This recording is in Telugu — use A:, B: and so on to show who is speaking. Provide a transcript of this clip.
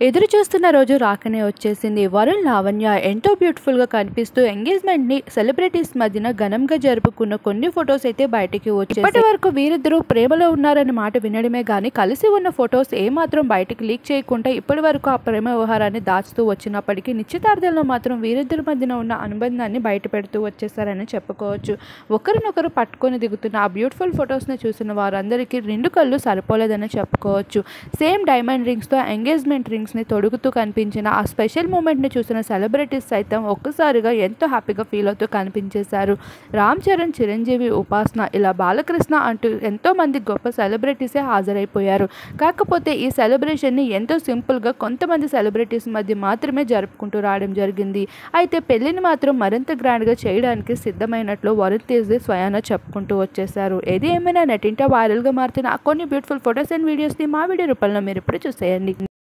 A: ఎదురు చూస్తున్న రోజు రాకనే వచ్చేసింది వరుణ్ లావణ్య ఎంతో బ్యూటిఫుల్గా కనిపిస్తూ ఎంగేజ్మెంట్ని సెలబ్రిటీస్ మధ్యన ఘనంగా జరుపుకున్న కొన్ని ఫొటోస్ అయితే బయటికి వచ్చాయి ఇప్పటి వరకు వీరిద్దరూ ప్రేమలో ఉన్నారనే మాట వినడమే కానీ కలిసి ఉన్న ఫొటోస్ ఏమాత్రం బయటికి లీక్ చేయకుండా ఇప్పటి వరకు ఆ ప్రేమ వ్యవహారాన్ని దాచుతూ వచ్చినప్పటికీ నిశ్చితార్థంలో మాత్రం వీరిద్దరి మధ్యన ఉన్న అనుబంధాన్ని బయట పెడుతూ వచ్చేసారని చెప్పుకోవచ్చు ఒకరినొకరు పట్టుకొని దిగుతున్న ఆ బ్యూటిఫుల్ ఫొటోస్ని చూసిన వారందరికీ రెండు కళ్ళు సరిపోలేదని చెప్పుకోవచ్చు సేమ్ డైమండ్ రింగ్స్తో ఎంగేజ్మెంట్ రింగ్స్ని తొడుగుతూ కనిపించిన ఆ స్పెషల్ మూమెంట్ని చూసిన సెలబ్రిటీస్ సైతం ఒక్కసారిగా ఎంతో హ్యాపీగా ఫీల్ అవుతూ కనిపించేశారు రామ్ చరణ్ చిరంజీవి ఉపాసన ఇలా బాలకృష్ణ అంటూ ఎంతోమంది గొప్ప సెలబ్రిటీసే హాజరైపోయారు కాకపోతే ఈ సెలబ్రేషన్ని ఎంతో సింపుల్గా కొంతమంది సెలబ్రిటీస్ మధ్య మాత్రమే జరుపుకుంటూ రావడం జరిగింది అయితే పెళ్లిని మాత్రం మరింత గ్రాండ్గా చేయడానికి సిద్ధమైనట్లు వరుణ్ తేజ్ స్వయాన చెప్పుకుంటూ వచ్చేశారు ఏది ఏమైనా నెటింట వైరల్గా మారుతున్న ఆ కొన్ని బ్యూటిఫుల్ ఫొటోస్ అండ్ వీడియోస్ని మా వీడియో రూపంలో మీరు ఇప్పుడు చూసేయండి